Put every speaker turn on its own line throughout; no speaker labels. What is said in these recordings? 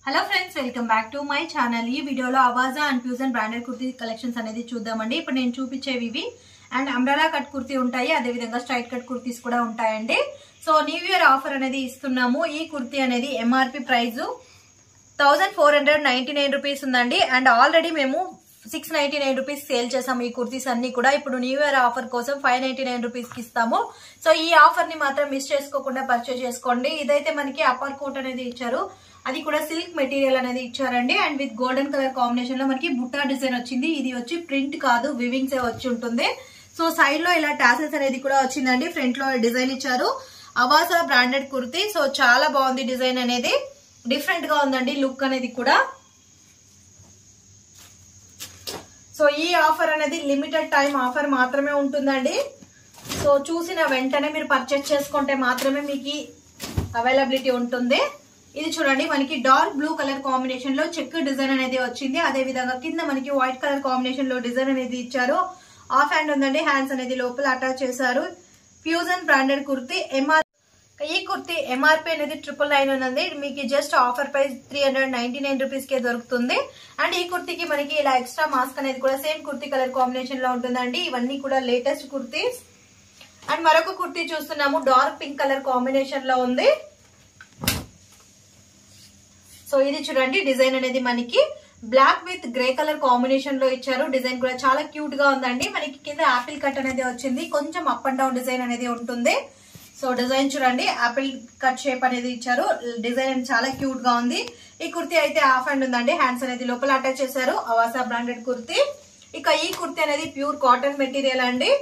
hello friends welcome back to my channel ఈ వీడియోలో Avaasa and fusion branded kurti collections అనేది చూద్దామండి ఇప్పుడు నేను చూపించేవి ఇవి అండ్ అంబ్రాలా కట్ కుర్తీ ఉంటాయి అదేవిధంగా స్ట్రైట్ కట్ కుర్తీస్ కూడా ఉంటాయండి సో న్యూ ఇయర్ ఆఫర్ అనేది ఇస్తున్నాము ఈ కుర్తీ అనేది MRP price thousand four hundred ninety nine rupees ఉందండి అండ్ ఆల్రెడీ మేము six ninety nine rupees sale చేసాము ఈ కుర్తీస్ అన్ని కూడా ఇప్పుడు న్యూ ఇయర్ ఆఫర్ కోసం ఫైవ్ నైన్టీ నైన్ రూపీస్ కి ఇస్తాము సో ఈ ఆఫర్ ని మాత్రం మిస్ చేసుకోకుండా పర్చేస్ చేసుకోండి ఇదైతే మనకి అప్పర్ కోట్ అనేది ఇచ్చారు అది కూడా సిల్క్ మెటీరియల్ అనేది ఇచ్చారండి and with golden colour combination లో మనకి బుట్టా డిజైన్ వచ్చింది ఇది వచ్చి ప్రింట్ కాదు వివింగ్స్ వచ్చి ఉంటుంది సో సైడ్ లో ఇలా టాసెస్ అనేది కూడా వచ్చిందండి ఫ్రంట్ లో డిజైన్ ఇచ్చారు అవాసా బ్రాండెడ్ కుర్తీ సో చాలా బాగుంది డిజైన్ అనేది డిఫరెంట్ గా ఉందండి లుక్ అనేది కూడా సో ఈ ఆఫర్ అనేది లిమిటెడ్ టైం ఆఫర్ మాత్రమే ఉంటుందండి సో చూసిన వెంటనే మీరు పర్చేస్ చేసుకుంటే మాత్రమే మీకు అవైలబిలిటీ ఉంటుంది ఇది చూడండి మనకి డార్క్ బ్లూ కలర్ కాంబినేషన్ లో చెక్ డిజైన్ అనేది వచ్చింది అదే విధంగా కింద మనకి వైట్ కలర్ కాంబినేషన్ లో డిజైన్ అనేది ఇచ్చారు ఆఫ్ హ్యాండ్ ఉందండి హ్యాండ్స్ అనేది లోపల అటాచ్ చేశారు fusion branded kurti M R kurti MRP అనేది ట్రిపుల్ నైన్ ఉన్నది మీకు just offer price three hundred ninety nine rupees కే దొరుకుతుంది అండ్ ఈ కుర్తీకి మనకి ఇలా ఎక్స్ట్రా మాస్క్ అనేది కూడా సేమ్ కుర్తీ కలర్ కాంబినేషన్ లో ఉంటుందండి ఇవన్నీ కూడా లేటెస్ట్ కుర్తీస్ అండ్ మరొక కుర్తీ చూస్తున్నాము డార్క్ పింక్ కలర్ కాంబినేషన్ లో ఉంది సో ఇది చూడండి డిజైన్ అనేది మనకి black with grey colour combination లో ఇచ్చారు డిజైన్ కూడా చాలా క్యూట్ గా ఉందండి మనకి కింద యాపిల్ కట్ అనేది వచ్చింది కొంచెం అప్ అండ్ డౌన్ డిజైన్ అనేది ఉంటుంది సో డిజైన్ చూడండి యాపిల్ కట్ షేప్ అనేది ఇచ్చారు డిజైన్ చాలా క్యూట్ గా ఉంది ఈ కుర్తీ అయితే హాఫ్ హ్యాండ్ ఉందండి హ్యాండ్స్ అనేది లోపల అటాచ్ చేశారు అవాసా బ్రాండెడ్ కుర్తీ ఇక ఈ కుర్తీ అనేది ప్యూర్ కాటన్ మెటీరియల్ అండి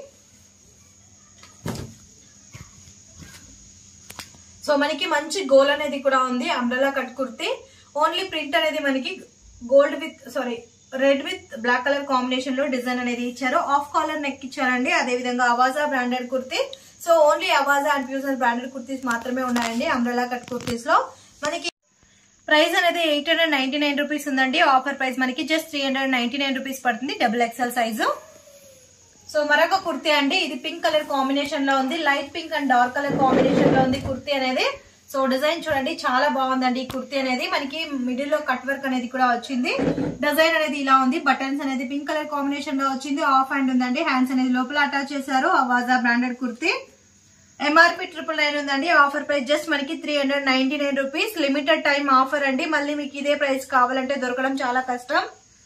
సో మనకి మంచి గోల్ అనేది కూడా ఉంది umbrella cut kurti only print అనేది మనకి gold with sorry red with black colour combination లో డిజైన్ అనేది ఇచ్చారు ఆఫ్ కాలర్ నెక్ ఇచ్చారండి అదే విధంగా Avaasa branded kurti so only Avaasa and fusion branded kurtis మాత్రమే ఉన్నాయండి అంబ్రెలా కట్ కుర్తీస్ లో మనకి ప్రైస్ అనేది eight hundred ninety nine rupees ఉందండి ఆఫర్ ప్రైస్ మనకి just three hundred ninety nine rupees పడుతుంది డబుల్ ఎక్స్ఎల్ సైజు సో మరొక కుర్తీ అండి ఇది పింక్ కలర్ కాంబినేషన్ లో ఉంది light pink and dark colour combination లో ఉంది కుర్తీ అనేది సో డిజైన్ చూడండి చాలా బాగుందండి ఈ కుర్తీ అనేది మనకి మిడిల్ లో కట్ వర్క్ అనేది కూడా వచ్చింది డిజైన్ అనేది ఇలా ఉంది బటన్స్ అనేది పింక్ కలర్ కాంబినేషన్ లో వచ్చింది ఆఫ్ హ్యాండ్ ఉందండి హ్యాండ్స్ అనేది లోపల అటాచ్ చేశారు Avaasa branded kurti MRP triple nine ఉందండి ఆఫర్ ప్రైస్ జస్ట్ మనకి three hundred ninety nine rupees limited time offer అండి మళ్ళీ మీకు ఇదే ప్రైస్ కావాలంటే దొరకడం చాలా కష్టం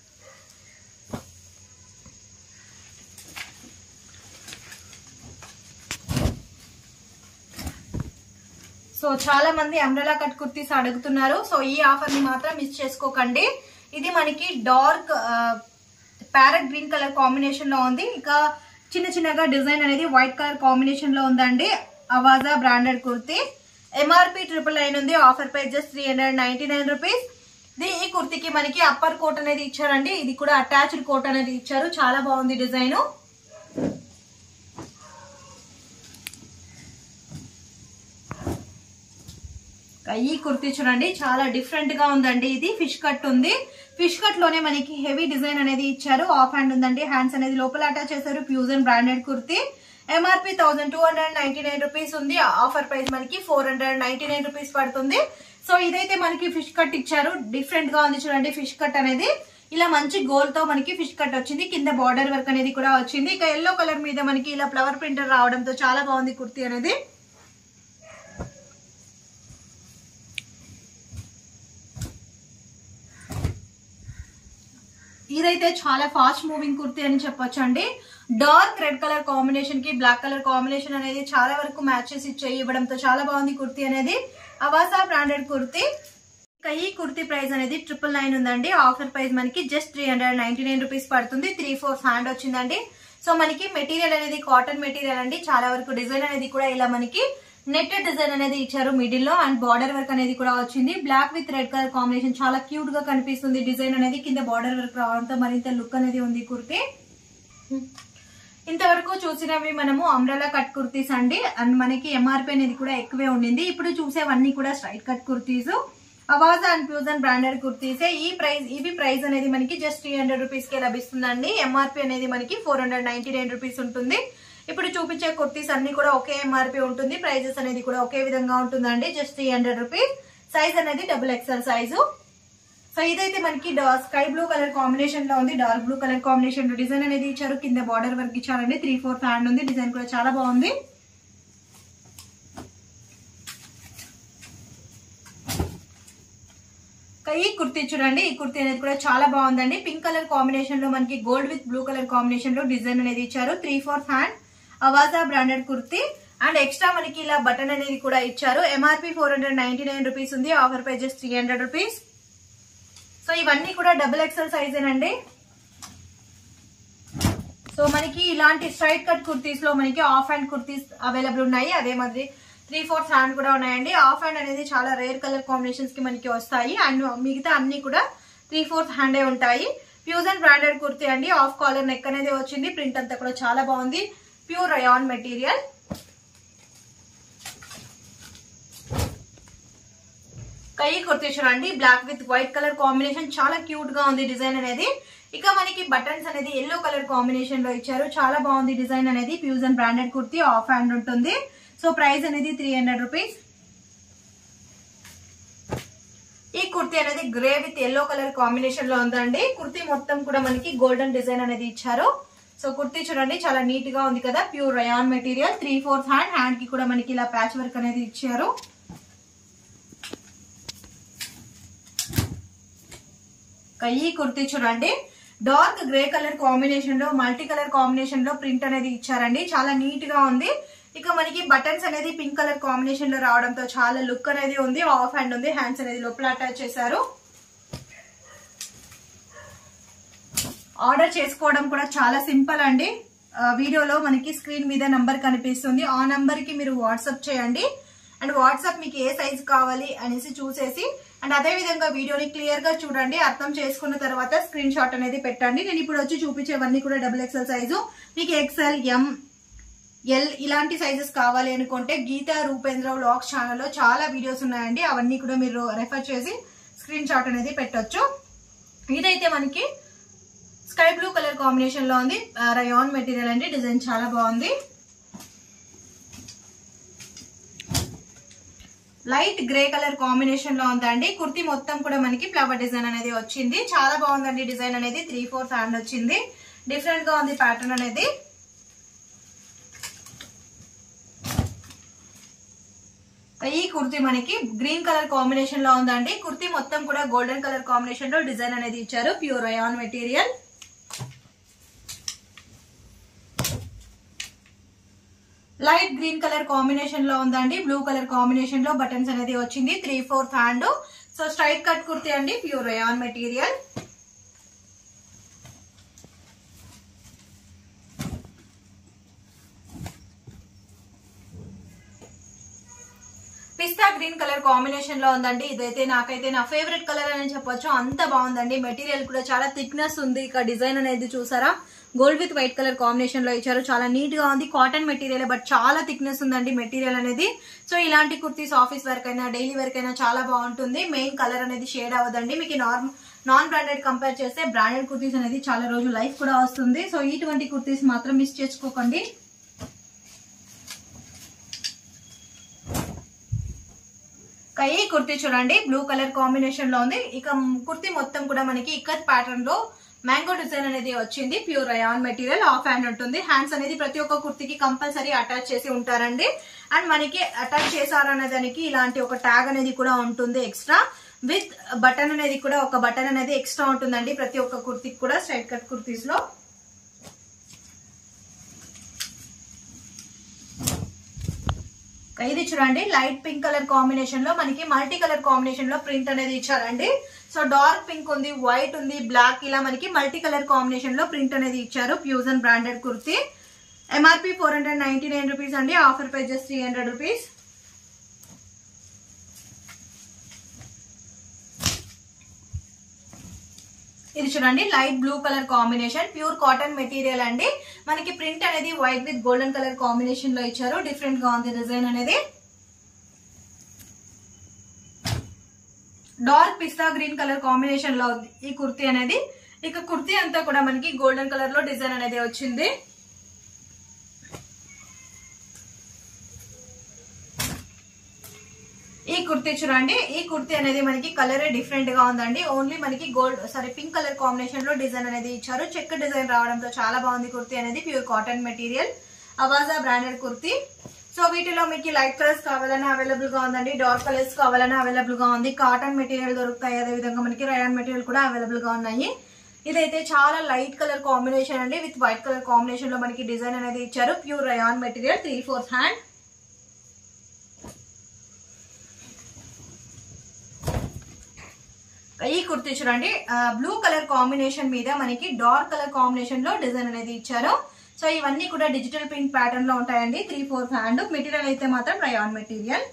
సో చాలా మంది అంబ్రెలా కట్ కుర్తీస్ అడుగుతున్నారు సో ఈ ఆఫర్ ని మాత్రం మిస్ చేసుకోకండి ఇది మనకి dark parrot green colour combination లో ఉంది ఇంకా చిన్న చిన్నగా డిజైన్ అనేది వైట్ కలర్ కాంబినేషన్ లో ఉందండి Avaasa branded kurti MRP triple nine ఉంది offer price just three hundred ninety nine rupees ఈ కుర్తీకి మనకి అప్పర్ కోట్ అనేది ఇచ్చారండి ఇది కూడా అటాచ్డ్ కోట్ అనేది ఇచ్చారు చాలా బాగుంది డిజైన్ ఈ కుర్తీ చూడండి చాలా డిఫరెంట్ గా ఉందండి ఇది ఫిష్ కట్ ఉంది ఫిష్ కట్ లోనే మనకి హెవీ డిజైన్ అనేది ఇచ్చారు ఆఫ్ హ్యాండ్ ఉందండి హ్యాండ్స్ అనేది లోపల అటాచ్ చేశారు fusion branded kurti MRP thousand two hundred ninety nine rupees ఉంది ఆఫర్ ప్రైస్ మనకి four hundred ninety nine rupees పడుతుంది సో ఇదైతే మనకి ఫిష్ కట్ ఇచ్చారు డిఫరెంట్ గా ఉంది చూడండి ఫిష్ కట్ అనేది ఇలా మంచి గోల్ తో మనకి ఫిష్ కట్ వచ్చింది కింద బార్డర్ వర్క్ అనేది కూడా వచ్చింది ఇక ఎల్లో కలర్ మీద మనకి ఇలా ఫ్లవర్ ప్రింటర్ రావడంతో చాలా బాగుంది కుర్తీ అనేది ఇదైతే చాలా ఫాస్ట్ మూవింగ్ కుర్తీ అని చెప్పొచ్చు అండి డార్క్ రెడ్ కలర్ కాంబినేషన్ కి బ్లాక్ కలర్ కాంబినేషన్ అనేది చాలా వరకు మ్యాచెస్ ఇచ్చే ఇవ్వడంతో చాలా బాగుంది కుర్తీ అనేది అవాసా బ్రాండెడ్ కుర్తీ ఇక ఈ కుర్తీ ప్రైస్ అనేది ట్రిపుల్ నైన్ ఉందండి ఆఫర్ ప్రైస్ మనకి just three hundred ninety nine rupees పడుతుంది త్రీ ఫోర్ హ్యాండ్ వచ్చిందండి సో మనకి మెటీరియల్ అనేది కాటన్ మెటీరియల్ అండి చాలా వరకు డిజైన్ అనేది కూడా ఇలా మనకి నెట్ డిజైన్ అనేది ఇచ్చారు మిడిల్ లో అండ్ బార్డర్ వర్క్ అనేది కూడా వచ్చింది black with red colour combination చాలా క్యూట్ గా కనిపిస్తుంది డిజైన్ అనేది కింద బార్డర్ వర్క్ రావడంతో మరింత లుక్ అనేది ఉంది కుర్తీ ఇంతవరకు చూసినవి మనము అమ్రలా కట్ కుర్తీస్ అండి అండ్ మనకి ఎంఆర్పి అనేది కూడా ఎక్కువే ఉండింది ఇప్పుడు చూసేవన్నీ కూడా straight cut kurtis Avaasa and fusion branded కుర్తీసే ఈ ప్రైస్ ఇవి ప్రైస్ అనేది మనకి జస్ట్ త్రీ హండ్రెడ్ రూపీస్ కి లభిస్తుందండి ఎంఆర్పి అనేది మనకి four hundred ninety nine rupees ఉంటుంది ఇప్పుడు చూపించే కుర్తీస్ అన్ని కూడా ఒకే ఎంఆర్పి ఉంటుంది ప్రైజెస్ అనేది కూడా ఒకే విధంగా ఉంటుందండి just three hundred rupees size అనేది డబుల్ ఎక్స్ఎల్ సైజు సో ఇదైతే మనకి స్కై బ్లూ కలర్ కాంబినేషన్ లో ఉంది డార్క్ బ్లూ కలర్ కాంబినేషన్ లో డిజైన్ అనేది ఇచ్చారు కింద బార్డర్ వర్క్ ఇచ్చారండి త్రీ ఫోర్త్ హ్యాండ్ ఉంది డిజైన్ కూడా చాలా బాగుంది ఇంకా ఈ కుర్తీ చూడండి ఈ కుర్తీ అనేది కూడా చాలా బాగుందండి పింక్ కలర్ కాంబినేషన్ లో మనకి gold with blue colour combination లో డిజైన్ అనేది ఇచ్చారు three fourth hand Avaasa branded kurti and extra మనకి ఇలా బటన్ అనేది కూడా ఇచ్చారు MRP four hundred ninety nine rupees ఉంది offer prices three hundred rupees so ఇవన్నీ కూడా డబుల్ ఎక్సెల్ సైజేనండి సో మనకి ఇలాంటి స్ట్రైట్ కట్ కుర్తీస్ లో మనకి ఆఫ్ హ్యాండ్ కుర్తీస్ అవైలబుల్ ఉన్నాయి అదే మాదిరి త్రీ ఫోర్త్ హ్యాండ్ కూడా ఉన్నాయండి ఆఫ్ హ్యాండ్ అనేది చాలా రేర్ కలర్ కాంబినేషన్స్ కి మనకి వస్తాయి అండ్ మిగతా అన్ని కూడా త్రీ ఫోర్త్ హ్యాండే ఉంటాయి ఫ్యూజన్ బ్రాండెడ్ కుర్తీ అండి ఆఫ్ కాలర్ నెక్ అనేది వచ్చింది ప్రింట్ అంతా కూడా చాలా బాగుంది ప్యూర్ రయాన్ మెటీరియల్ కై కుర్తీ చూడండి black with white colour combination చాలా క్యూట్ గా ఉంది డిజైన్ అనేది ఇక మనకి బటన్స్ అనేది ఎల్లో కలర్ కాంబినేషన్ లో ఇచ్చారు చాలా బాగుంది డిజైన్ అనేది fusion branded kurti half hand ఉంటుంది సో ప్రైస్ అనేది త్రీ హండ్రెడ్ రూపీస్ ఈ కుర్తీ అనేది grey with yellow colour combination లో ఉందండి కుర్తీ మొత్తం కూడా మనకి గోల్డెన్ డిజైన్ అనేది ఇచ్చారు సో కుర్తీ చూడండి చాలా నీట్ గా ఉంది కదా pure rayon material three fourth hand hand కి కూడా మనకి ఇలా ప్యాచ్ వర్క్ అనేది ఇచ్చారు ఈ కుర్తీ చూడండి డార్క్ గ్రే కలర్ కాంబినేషన్ లో మల్టీ కలర్ కాంబినేషన్ లో ప్రింట్ అనేది ఇచ్చారండి చాలా నీట్ గా ఉంది ఇక మనకి బటన్స్ అనేది పింక్ కలర్ కాంబినేషన్ లో రావడంతో చాలా లుక్ అనేది ఉంది ఆఫ్ హ్యాండ్ ఉంది హ్యాండ్స్ అనేది లోపల అటాచ్ చేశారు ఆర్డర్ చేసుకోవడం కూడా చాలా సింపుల్ అండి ఆ, వీడియోలో మనకి స్క్రీన్ మీద నంబర్ కనిపిస్తుంది ఆ నంబర్ కి మీరు వాట్సాప్ చేయండి అండ్ వాట్సాప్ మీకు ఏ సైజ్ కావాలి అనేసి చూసేసి అండ్ అదే విధంగా వీడియోని క్లియర్ గా చూడండి అర్థం చేసుకున్న తర్వాత స్క్రీన్ షాట్ అనేది పెట్టండి నేను ఇప్పుడు వచ్చి చూపించేవన్నీ కూడా డబుల్ ఎక్స్ఎల్ సైజు మీకు ఎక్స్ఎల్ ఎం ఎల్ ఇలాంటి సైజెస్ కావాలి అనుకుంటే గీతా రూపేంద్ర వ్లాగ్స్ ఛానల్లో చాలా వీడియోస్ ఉన్నాయండి అవన్నీ కూడా మీరు రెఫర్ చేసి స్క్రీన్ షాట్ అనేది పెట్టొచ్చు ఇదైతే మనకి స్కై బ్లూ కలర్ కాంబినేషన్ లో ఉంది రయాన్ మెటీరియల్ అండి డిజైన్ చాలా బాగుంది లైట్ గ్రే కలర్ కాంబినేషన్ లో ఉందండి కుర్తీ మొత్తం కూడా మనకి ఫ్లవర్ డిజైన్ అనేది వచ్చింది చాలా బాగుందండి డిజైన్ అనేది త్రీ ఫోర్త్ హ్యాండ్ వచ్చింది డిఫరెంట్ గా ఉంది ప్యాటర్న్ అనేది ఈ కుర్తీ మనకి గ్రీన్ కలర్ కాంబినేషన్ లో ఉందండి కుర్తీ మొత్తం కూడా గోల్డెన్ కలర్ కాంబినేషన్ లో డిజైన్ అనేది ఇచ్చారు pure rayon material light green colour combination లో ఉందండి బ్లూ కలర్ కాంబినేషన్ లో బటన్స్ అనేది వచ్చింది three fourth hand so straight cut kurti అండి pure rayon material pista green colour combination లో ఉందండి ఇదైతే నాకైతే నా ఫేవరెట్ కలర్ అని చెప్పొచ్చు అంత బాగుందండి మెటీరియల్ కూడా చాలా థిక్నెస్ ఉంది ఇక డిజైన్ అనేది చూసారా gold with white colour combination లో ఇచ్చారు చాలా నీట్ గా ఉంది కాటన్ మెటీరియల్ బట్ చాలా థిక్నెస్ ఉందండి మెటీరియల్ అనేది సో ఇలాంటి కుర్తీస్ ఆఫీస్ వర్క్ అయినా డైలీ వర్క్ అయినా చాలా బాగుంటుంది మెయిన్ కలర్ అనేది షేడ్ అవ్వదండి మీకు నార్మల్ నాన్ బ్రాండెడ్ కంపేర్ చేస్తే బ్రాండెడ్ కుర్తీస్ అనేది చాలా రోజు లైఫ్ కూడా వస్తుంది సో ఇటువంటి కుర్తీస్ మాత్రం మిస్ చేసుకోకండి ఇక ఈ కుర్తీ చూడండి బ్లూ కలర్ కాంబినేషన్ లో ఉంది ఇక కుర్తీ మొత్తం కూడా మనకి ఇక్కత్ ప్యాటర్న్ లో మ్యాంగో డిజైన్ అనేది వచ్చింది pure rayon material half hand ఉంటుంది హ్యాండ్స్ అనేది ప్రతి ఒక్క కుర్తీకి కంపల్సరీ అటాచ్ చేసి ఉంటారండి అండ్ మనకి అటాచ్ చేశారనే దానికి ఇలాంటి ఒక ట్యాగ్ అనేది కూడా ఉంటుంది ఎక్స్ట్రా విత్ బటన్ అనేది కూడా ఒక బటన్ అనేది ఎక్స్ట్రా ఉంటుందండి ప్రతి ఒక్క కుర్తీకి కూడా స్ట్రైట్ కట్ కుర్తీస్ లో ఇది చూడండి లైట్ పింక్ కలర్ కాంబినేషన్ లో మనకి మల్టీ కలర్ కాంబినేషన్ లో ప్రింట్ అనేది ఇచ్చారండి సో డార్క్ పింక్ ఉంది వైట్ ఉంది బ్లాక్ ఇలా మనకి మల్టీ కలర్ కాంబినేషన్ లో ప్రింట్ అనేది ఇచ్చారు fusion branded kurti MRP four hundred ninety nine rupees అండి offer prices three hundred rupees ఇది చూడండి light blue colour combination pure cotton material అండి మనకి ప్రింట్ అనేది white with golden colour combination లో ఇచ్చారు డిఫరెంట్ గా ఉంది డిజైన్ అనేది dark pista green colour combination లో ఉంది ఈ కుర్తీ అనేది ఇక కుర్తీ అంతా కూడా మనకి గోల్డెన్ కలర్ లో డిజైన్ అనేది వచ్చింది ఈ కుర్తీ చూడండి ఈ కుర్తీ అనేది మనకి కలర్ డిఫరెంట్ గా ఉందండి ఓన్లీ మనకి gold sorry pink colour combination లో డిజైన్ అనేది ఇచ్చారు చెక్ డిజైన్ రావడంతో చాలా బాగుంది కుర్తీ అనేది pure cotton material Avaasa branded kurti so వీటిలో మీకు లైట్ కలర్స్ కావాలన్నా అవైలబుల్ గా ఉందండి డార్క్ కలర్స్ కావాలన్నా అవైలబుల్ గా ఉంది కాటన్ మెటీరియల్ దొరుకుతాయి అదే విధంగా మనకి రయాన్ మెటీరియల్ కూడా అవైలబుల్ గా ఉన్నాయి ఇదైతే చాలా లైట్ కలర్ కాంబినేషన్ అండి విత్ వైట్ కలర్ కాంబినేషన్ లో మనకి డిజైన్ అనేది ఇచ్చారు pure rayon material three fourth hand ఈ కుర్తీ చూడండి బ్లూ కలర్ కాంబినేషన్ మీద మనకి డార్క్ కలర్ కాంబినేషన్ లో డిజైన్ అనేది ఇచ్చారు సో ఇవన్నీ కూడా డిజిటల్ ప్రింట్ ప్యాటర్న్ లో ఉంటాయండి త్రీ ఫోర్ హ్యాండ్ మెటీరియల్ అయితే మాత్రం rayon material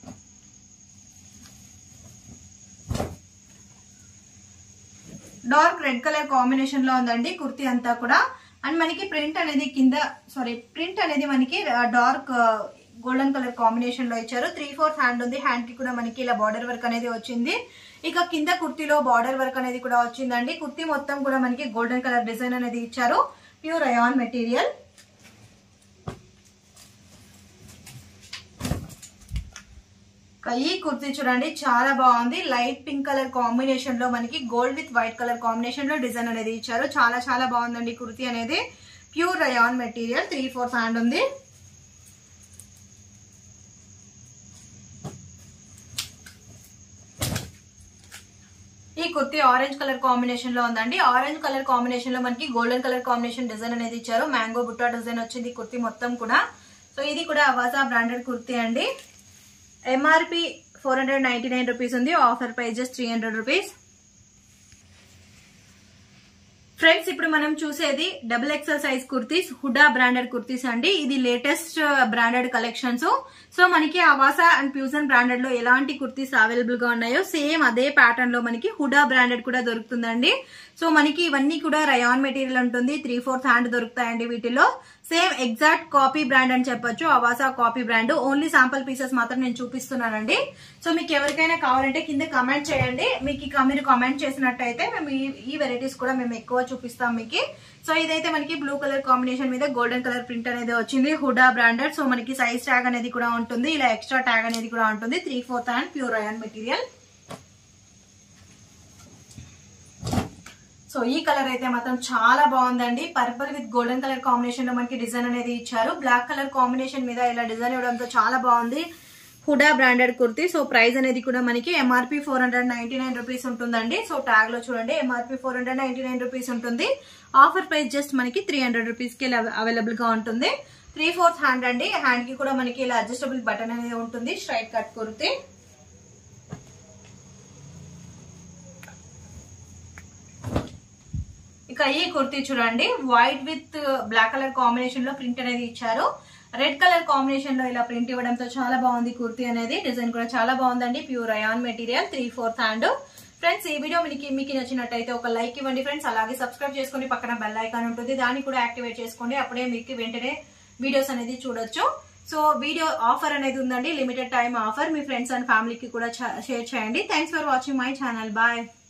dark red colour combination లో ఉందండి కుర్తీ అంతా కూడా అండ్ మనకి ప్రింట్ అనేది కింద సారీ ప్రింట్ అనేది మనకి డార్క్ గోల్డెన్ కలర్ కాంబినేషన్ లో ఇచ్చారు త్రీ ఫోర్త్ హ్యాండ్ ఉంది హ్యాండ్ కి కూడా మనకి ఇలా బార్డర్ వర్క్ అనేది వచ్చింది ఇక కింద కుర్తీలో బార్డర్ వర్క్ అనేది కూడా వచ్చిందండి కుర్తీ మొత్తం కూడా మనకి గోల్డెన్ కలర్ డిజైన్ అనేది ఇచ్చారు ప్యూర్ అయాన్ మెటీరియల్ ఈ కుర్తీ చూడండి చాలా బాగుంది లైట్ పింక్ కలర్ కాంబినేషన్ లో మనకి gold with white colour combination లో డిజైన్ అనేది ఇచ్చారు చాలా చాలా బాగుందండి కుర్తీ అనేది pure rayon material three fourth hand ఉంది ఈ కుర్తీ ఆరెంజ్ కలర్ కాంబినేషన్ లో ఉందండి ఆరెంజ్ కలర్ కాంబినేషన్ లో మనకి గోల్డెన్ కలర్ కాంబినేషన్ డిజైన్ అనేది ఇచ్చారు మ్యాంగో బుట్టా డిజైన్ వచ్చింది కుర్తీ మొత్తం కూడా సో ఇది కూడా అవాసా బ్రాండెడ్ కుర్తీ అండి MRP four hundred ninety nine rupees ఉంది offer prices three hundred rupees friends ఇప్పుడు మనం చూసేది డబుల్ ఎక్సెల్ సైజ్ కుర్తీస్ హుడా బ్రాండెడ్ కుర్తీస్ అండి ఇది లేటెస్ట్ బ్రాండెడ్ కలెక్షన్స్ సో మనకి అవాసా అండ్ ఫ్యూజన్ బ్రాండెడ్ లో ఎలాంటి కుర్తీస్ అవైలబుల్ గా ఉన్నాయో సేమ్ అదే ప్యాటర్న్ లో మనకి హుడా బ్రాండెడ్ కూడా దొరుకుతుందండి సో మనకి ఇవన్నీ కూడా రయాన్ మెటీరియల్ ఉంటుంది త్రీ ఫోర్త్ హ్యాండ్ దొరుకుతాయండి వీటిలో సేమ్ ఎగ్జాక్ట్ కాపీ బ్రాండ్ అని చెప్పొచ్చు Avaasa copy brand only sample pieces మాత్రం నేను చూపిస్తున్నానండి సో మీకు ఎవరికైనా కావాలంటే కింద కమెంట్ చేయండి మీకు ఇక మీరు కమెంట్ చేసినట్టయితే మేము ఈ- ఈ వెరైటీస్ కూడా మేము ఎక్కువ చూపిస్తాం మీకు సో ఇదైతే మనకి బ్లూ కలర్ కాంబినేషన్ మీద గోల్డెన్ కలర్ ప్రింట్ అనేది వచ్చింది హుడా బ్రాండెడ్ సో మనకి సైజ్ ట్యాగ్ అనేది కూడా ఉంటుంది ఇలా ఎక్స్ట్రా ట్యాగ్ అనేది కూడా ఉంటుంది three fourth and pure rayon material so ఈ కలర్ అయితే మాత్రం చాలా బాగుందండి purple with golden colour combination లో మనకి డిజైన్ అనేది ఇచ్చారు బ్లాక్ కలర్ కాంబినేషన్ మీద ఇలా డిజైన్ ఇవ్వడంతో చాలా బాగుంది హుడా బ్రాండెడ్ కుర్తీ సో ప్రైస్ అనేది కూడా మనకి MRP four hundred ninety nine rupees ఉంటుందండి సో ట్యాగ్ లో చూడండి MRP four hundred ninety nine rupees ఉంటుంది ఆఫర్ ప్రైస్ జస్ట్ మనకి త్రీ హండ్రెడ్ రూపీస్ కి అవైలబుల్ గా ఉంటుంది త్రీ ఫోర్త్ హ్యాండ్ అండి హ్యాండ్ కి కూడా మనకి ఇలా అడ్జస్టబుల్ బటన్ అనేది ఉంటుంది స్ట్రైట్ కట్ కుర్తీ ఇక ఈ కుర్తీ చూడండి white with black colour combination లో ప్రింట్ అనేది ఇచ్చారు రెడ్ కలర్ కాంబినేషన్ లో ఇలా ప్రింట్ ఇవ్వడంతో చాలా బాగుంది కుర్తీ అనేది డిజైన్ కూడా చాలా బాగుందండి pure rayon material three fourth hand friends ఈ వీడియో మీకు మీకు నచ్చినట్టయితే ఒక లైక్ ఇవ్వండి ఫ్రెండ్స్ అలాగే సబ్స్క్రైబ్ చేసుకొని పక్కన బెల్ ఐకాన్ ఉంటుంది దాన్ని కూడా యాక్టివేట్ చేసుకోండి అప్పుడే మీకు వెంటనే వీడియోస్ అనేది చూడొచ్చు సో వీడియో ఆఫర్ అనేది ఉందండి లిమిటెడ్ టైం ఆఫర్ మీ ఫ్రెండ్స్ అండ్ ఫ్యామిలీకి కూడా షేర్ చేయండి thanks for watching my channel bye